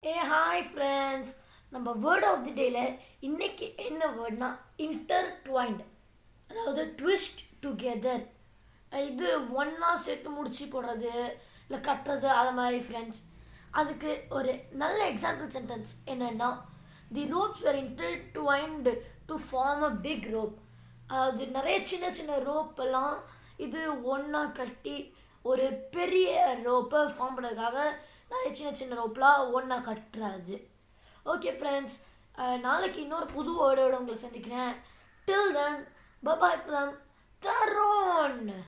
ஏ hi friends நம்ம word of the டேல இன்னைக்கு என்ன வேர்ட்னா இன்டர்ட்வைண்ட் அதாவது ட்விஸ்ட் டுகெதர் இது ஒன்றா சேர்த்து முடிச்சு போடுறது இல்லை கட்டுறது அது மாதிரி ஃப்ரெண்ட்ஸ் அதுக்கு ஒரு நல்ல எக்ஸாம்பிள் சென்டென்ஸ் என்னன்னா the ropes were intertwined to form a big rope அதாவது நிறைய சின்ன சின்ன rope எல்லாம் இது ஒன்றா கட்டி ஒரு பெரிய ரோப்பை ஃபார்ம் பண்ணுறதுக்காக நிறைய சின்ன சின்ன ரோப்லாம் ஒன்றா கட்டுறது ஓகே ஃப்ரெண்ட்ஸ் நாளைக்கு இன்னொரு புது வேர்டோட உங்களை சந்திக்கிறேன் டில் தென் பபாய் ஃப்ரம் தரோன்